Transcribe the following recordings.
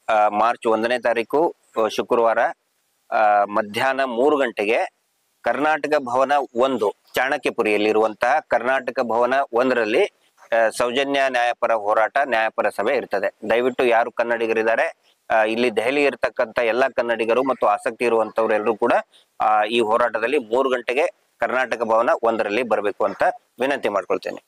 ಆ, ಮಾರ್ಚ್ ಒಂದನೇ ತಾರೀಕು ಆ, ಶುಕ್ರವಾರ ಆ, ಮಧ್ಯಾಹ್ನ ಮೂರು ಗಂಟೆಗೆ ಕರ್ನಾಟಕ ಭವನ ಒಂದು ಚಾಣಕ್ಯಪುರಿಯಲ್ಲಿರುವಂತಹ ಕರ್ನಾಟಕ ಭವನ ಒಂದರಲ್ಲಿ ಆ, ಸೌಜನ್ಯ ನ್ಯಾಯಪರ ಹೋರಾಟ ನ್ಯಾಯಪರ ಸಭೆ ಇರ್ತದೆ ದಯವಿಟ್ಟು ಯಾರು ಕನ್ನಡಿಗರಿದ್ದಾರೆ ಆ, ಇಲ್ಲಿ ದೆಹಲಿ ಇರತಕ್ಕಂತ ಎಲ್ಲಾ ಕನ್ನಡಿಗರು ಮತ್ತು ಆಸಕ್ತಿ ಇರುವಂತವ್ರು ಎಲ್ಲರೂ ಕೂಡ ಆ, ಈ ಹೋರಾಟದಲ್ಲಿ ಮೂರು ಗಂಟೆಗೆ ಕರ್ನಾಟಕ ಭವನ ಒಂದರಲ್ಲಿ ಬರಬೇಕು ಅಂತ ವಿನಂತಿ ಮಾಡ್ಕೊಳ್ತೇನೆ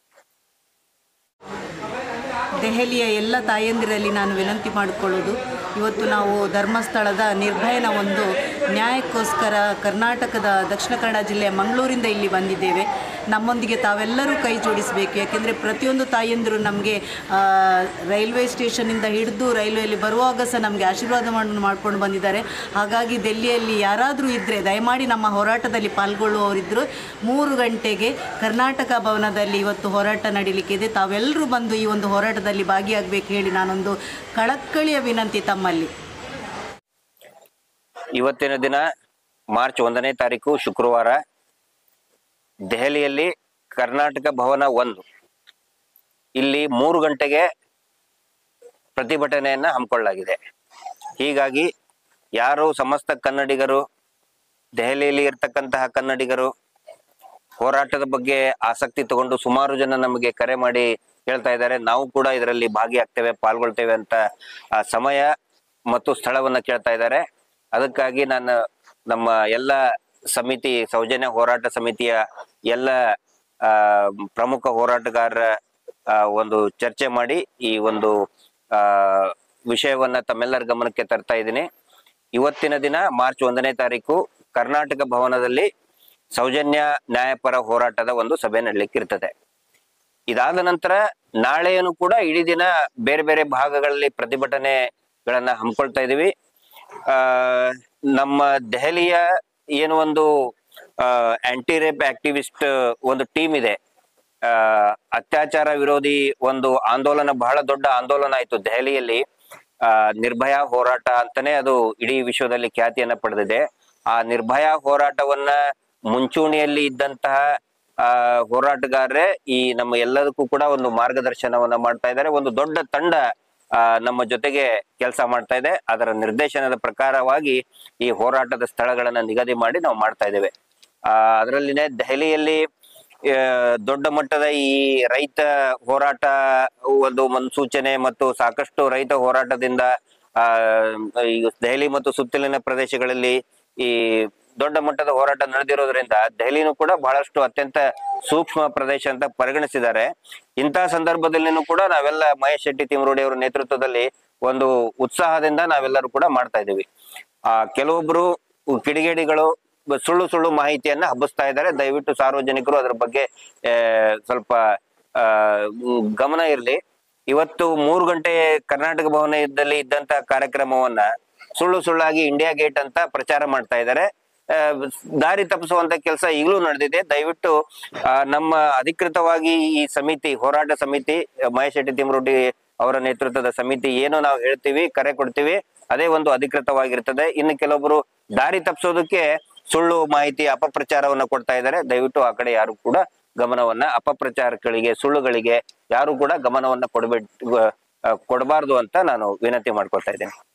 ದೆಹಲಿಯ ಎಲ್ಲ ತಾಯಂದಿರಲ್ಲಿ ನಾನು ವಿನಂತಿ ಮಾಡಿಕೊಳ್ಳೋದು ಇವತ್ತು ನಾವು ಧರ್ಮಸ್ಥಳದ ನಿರ್ಭಯನ ಒಂದು ನ್ಯಾಯಕ್ಕೋಸ್ಕರ ಕರ್ನಾಟಕದ ದಕ್ಷಿಣ ಕನ್ನಡ ಜಿಲ್ಲೆಯ ಮಂಗಳೂರಿಂದ ಇಲ್ಲಿ ಬಂದಿದ್ದೇವೆ ನಮ್ಮೊಂದಿಗೆ ತಾವೆಲ್ಲರೂ ಕೈ ಜೋಡಿಸಬೇಕು ಯಾಕೆಂದರೆ ಪ್ರತಿಯೊಂದು ತಾಯಂದಿರು ನಮಗೆ ರೈಲ್ವೆ ಸ್ಟೇಷನ್ನಿಂದ ಹಿಡಿದು ರೈಲ್ವೆಯಲ್ಲಿ ಬರುವಾಗ ಸಹ ನಮಗೆ ಆಶೀರ್ವಾದ ಮಾಡಿ ಮಾಡ್ಕೊಂಡು ಬಂದಿದ್ದಾರೆ ಹಾಗಾಗಿ ದೆಹಲಿಯಲ್ಲಿ ಯಾರಾದರೂ ಇದ್ದರೆ ದಯಮಾಡಿ ನಮ್ಮ ಹೋರಾಟದಲ್ಲಿ ಪಾಲ್ಗೊಳ್ಳುವವರಿದ್ದರು ಮೂರು ಗಂಟೆಗೆ ಕರ್ನಾಟಕ ಭವನದಲ್ಲಿ ಇವತ್ತು ಹೋರಾಟ ನಡೀಲಿಕ್ಕಿದೆ ತಾವೆಲ್ಲರೂ ಬಂದು ಈ ಒಂದು ಹೋರಾಟದಲ್ಲಿ ಭಾಗಿಯಾಗಬೇಕು ಹೇಳಿ ನಾನೊಂದು ಕಳಕಳಿಯ ವಿನಂತಿ ತಮ್ಮಲ್ಲಿ ಇವತ್ತಿನ ದಿನ ಮಾರ್ಚ್ ಒಂದನೇ ತಾರೀಕು ಶುಕ್ರವಾರ ದೆಹಲಿಯಲ್ಲಿ ಕರ್ನಾಟಕ ಭವನ ಒಂದು ಇಲ್ಲಿ ಮೂರು ಗಂಟೆಗೆ ಪ್ರತಿಭಟನೆಯನ್ನ ಹಮ್ಮಿಕೊಳ್ಳಲಾಗಿದೆ ಹೀಗಾಗಿ ಯಾರು ಸಮಸ್ತ ಕನ್ನಡಿಗರು ದೆಹಲಿಯಲ್ಲಿ ಇರ್ತಕ್ಕಂತಹ ಕನ್ನಡಿಗರು ಹೋರಾಟದ ಬಗ್ಗೆ ಆಸಕ್ತಿ ತಗೊಂಡು ಸುಮಾರು ಜನ ನಮಗೆ ಕರೆ ಮಾಡಿ ಹೇಳ್ತಾ ಇದ್ದಾರೆ ನಾವು ಕೂಡ ಇದರಲ್ಲಿ ಭಾಗಿಯಾಗ್ತೇವೆ ಪಾಲ್ಗೊಳ್ತೇವೆ ಅಂತ ಆ ಸಮಯ ಮತ್ತು ಸ್ಥಳವನ್ನ ಕೇಳ್ತಾ ಇದ್ದಾರೆ ಅದಕ್ಕಾಗಿ ನಾನು ನಮ್ಮ ಎಲ್ಲ ಸಮಿತಿ ಸೌಜನ್ಯ ಹೋರಾಟ ಸಮಿತಿಯ ಎಲ್ಲ ಆ, ಪ್ರಮುಖ ಹೋರಾಟಗಾರರ ಆ, ಒಂದು ಚರ್ಚೆ ಮಾಡಿ ಈ ಒಂದು ಆ ವಿಷಯವನ್ನ ತಮ್ಮೆಲ್ಲರ ಗಮನಕ್ಕೆ ತರ್ತಾ ಇದ್ದೀನಿ ಇವತ್ತಿನ ದಿನ ಮಾರ್ಚ್ ಒಂದನೇ ತಾರೀಕು ಕರ್ನಾಟಕ ಭವನದಲ್ಲಿ ಸೌಜನ್ಯ ನ್ಯಾಯಪರ ಹೋರಾಟದ ಒಂದು ಸಭೆ ನಡಲಿಕ್ಕೆ ಇರ್ತದೆ ಇದಾದ ನಂತರ ನಾಳೆಯನ್ನು ಕೂಡ ಇಡೀ ದಿನ ಬೇರೆ ಬೇರೆ ಭಾಗಗಳಲ್ಲಿ ಪ್ರತಿಭಟನೆಗಳನ್ನ ಹಮ್ಮಿಕೊಳ್ತಾ ಇದೀವಿ ಆ ನಮ್ಮ ದೆಹಲಿಯ ಏನು ಒಂದು ಆಂಟಿ ರೇಪ್ ಆಕ್ಟಿವಿಸ್ಟ್ ಒಂದು ಟೀಮ್ ಇದೆ ಆ ಅತ್ಯಾಚಾರ ವಿರೋಧಿ ಒಂದು ಆಂದೋಲನ ಬಹಳ ದೊಡ್ಡ ಆಂದೋಲನ ಆಯ್ತು ದೆಹಲಿಯಲ್ಲಿ ಆ ನಿರ್ಭಯ ಹೋರಾಟ ಅಂತಾನೆ ಅದು ಇಡೀ ವಿಶ್ವದಲ್ಲಿ ಖ್ಯಾತಿಯನ್ನ ಪಡೆದಿದೆ ಆ ನಿರ್ಭಯ ಹೋರಾಟವನ್ನ ಮುಂಚೂಣಿಯಲ್ಲಿ ಇದ್ದಂತಹ ಆ ಹೋರಾಟಗಾರರೇ ಈ ನಮ್ಮ ಎಲ್ಲದಕ್ಕೂ ಕೂಡ ಒಂದು ಮಾರ್ಗದರ್ಶನವನ್ನ ಮಾಡ್ತಾ ಇದ್ದಾರೆ ಒಂದು ದೊಡ್ಡ ತಂಡ ಆ ನಮ್ಮ ಜೊತೆಗೆ ಕೆಲಸ ಮಾಡ್ತಾ ಇದೆ ಅದರ ನಿರ್ದೇಶನದ ಪ್ರಕಾರವಾಗಿ ಈ ಹೋರಾಟದ ಸ್ಥಳಗಳನ್ನ ನಿಗದಿ ಮಾಡಿ ನಾವು ಮಾಡ್ತಾ ಇದ್ದೇವೆ ಆ ಅದರಲ್ಲಿನೇ ದೆಹಲಿಯಲ್ಲಿ ಆ, ದೊಡ್ಡ ಮಟ್ಟದ ಈ ರೈತ ಹೋರಾಟ ಒಂದು ಮುನ್ಸೂಚನೆ ಮತ್ತು ಸಾಕಷ್ಟು ರೈತ ಹೋರಾಟದಿಂದ ಆ ಈ ದೆಹಲಿ ಮತ್ತು ಸುತ್ತಲಿನ ಪ್ರದೇಶಗಳಲ್ಲಿ ಈ ದೊಡ್ಡ ಮಟ್ಟದ ಹೋರಾಟ ನಡೆದಿರೋದ್ರಿಂದ ದೆಹಲಿನೂ ಕೂಡ ಬಹಳಷ್ಟು ಅತ್ಯಂತ ಸೂಕ್ಷ್ಮ ಪ್ರದೇಶ ಅಂತ ಪರಿಗಣಿಸಿದ್ದಾರೆ ಇಂತಹ ಸಂದರ್ಭದಲ್ಲಿನೂ ಕೂಡ ನಾವೆಲ್ಲ ಮಹೇಶ್ ಶೆಟ್ಟಿ ತಿಮರೋಡಿ ಅವರ ನೇತೃತ್ವದಲ್ಲಿ ಒಂದು ಉತ್ಸಾಹದಿಂದ ನಾವೆಲ್ಲರೂ ಕೂಡ ಮಾಡ್ತಾ ಇದ್ದೀವಿ ಆ ಕೆಲವೊಬ್ರು ಕಿಡಿಗೇಡಿಗಳು ಬ- ಸುಳ್ಳು ಸುಳ್ಳು ಮಾಹಿತಿಯನ್ನ ಹಬ್ಬಿಸ್ತಾ ಇದ್ದಾರೆ ದಯವಿಟ್ಟು ಸಾರ್ವಜನಿಕರು ಅದ್ರ ಬಗ್ಗೆ ಆ, ಸ್ವಲ್ಪ ಆ, ಮ್, ಗಮನ ಇರಲಿ ಇವತ್ತು ಮೂರು ಗಂಟೆ ಕರ್ನಾಟಕ ಭವನದಲ್ಲಿ ಇದ್ದಂತ ಕಾರ್ಯಕ್ರಮವನ್ನ ಸುಳ್ಳು ಸುಳ್ಳಾಗಿ ಇಂಡಿಯಾ ಗೇಟ್ ಅಂತ ಪ್ರಚಾರ ಮಾಡ್ತಾ ಇದ್ದಾರೆ ಆ, ದಾರಿ ತಪ್ಪಿಸುವಂತ ಕೆಲಸ ಈಗಲೂ ನಡೆದಿದೆ ದಯವಿಟ್ಟು ಆ, ನಮ್ಮ ಅಧಿಕೃತವಾಗಿ ಈ ಸಮಿತಿ ಹೋರಾಟ ಸಮಿತಿ ಆ, ಮಹೇಶ್ ಶೆಟ್ಟಿ ತಿಮರೋಟಿ ಅವರ ನೇತೃತ್ವದ ಸಮಿತಿ ಏನು ನಾವು ಹೇಳ್ತೀವಿ ಕರೆ ಕೊಡ್ತೀವಿ ಅದೇ ಒಂದು ಅಧಿಕೃತವಾಗಿರ್ತದೆ ಇನ್ನು ಕೆಲವೊಬ್ರು ದಾರಿ ತಪ್ಪಿಸೋದಕ್ಕೆ ಸುಳ್ಳು ಮಾಹಿತಿ ಅಪಪ್ರಚಾರವನ್ನ ಕೊಡ್ತಾ ಇದ್ದಾರೆ ದಯವಿಟ್ಟು ಆ ಕಡೆ ಯಾರು ಕೂಡ ಗಮನವನ್ನ ಅಪಪ್ರಚಾರಗಳಿಗೆ ಸುಳ್ಳುಗಳಿಗೆ ಯಾರು ಕೂಡ ಗಮನವನ್ನ ಕೊಡಬೇಡ ಕೊಡಬಾರ್ದು ಅಂತ ನಾನು ವಿನಂತಿ ಮಾಡ್ಕೊಳ್ತಾ ಇದ್ದೇನೆ